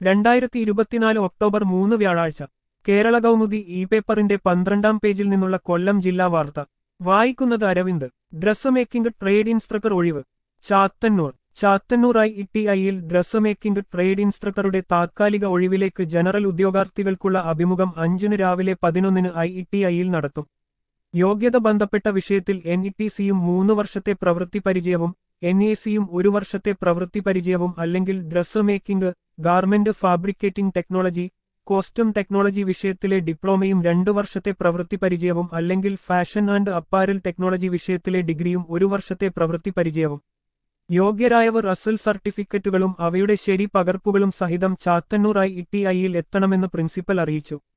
രണ്ടായിരത്തി ഇരുപത്തിനാല് ഒക്ടോബർ മൂന്ന് വ്യാഴാഴ്ച കേരള കൗമുദി ഇ പേപ്പറിന്റെ പന്ത്രണ്ടാം പേജിൽ നിന്നുള്ള കൊല്ലം ജില്ലാ വാർത്ത വായിക്കുന്നത് Aravind dress making trade instructor ഒഴിവ് Chathannoor Chathannoor I E T ഐയിൽ ഡ്രസ് മേക്കിംഗ് ട്രേഡ് ഇൻസ്ട്രക്ടറുടെ താത്കാലിക ഒഴിവിലേക്ക് ജനറൽ ഉദ്യോഗാർത്ഥികൾക്കുള്ള അഭിമുഖം അഞ്ചിന് രാവിലെ പതിനൊന്നിന് ഐ ഇ ടി ഐയിൽ നടത്തും യോഗ്യത ബന്ധപ്പെട്ട വിഷയത്തിൽ എൻ ഇ ടി സിയും മൂന്ന് വർഷത്തെ പ്രവൃത്തി പരിചയവും എൻ എ സിയും ഒരു വർഷത്തെ പ്രവൃത്തി പരിചയവും അല്ലെങ്കിൽ dress making garment fabricating technology costume technology വിഷയത്തിലെ ഡിപ്ലോമയും രണ്ടു വർഷത്തെ പ്രവൃത്തി പരിചയവും അല്ലെങ്കിൽ ഫാഷൻ ആൻഡ് അപ്പാരൽ ടെക്നോളജി വിഷയത്തിലെ ഡിഗ്രിയും ഒരു വർഷത്തെ പ്രവൃത്തി പരിചയവും യോഗ്യരായവർ അസൽ സർട്ടിഫിക്കറ്റുകളും അവയുടെ ശരി പകർപ്പുകളും സഹിതം ചാത്തന്നൂർ ഐ ഇ ടി ഐയിൽ എത്തണമെന്ന് പ്രിൻസിപ്പൽ അറിയിച്ചു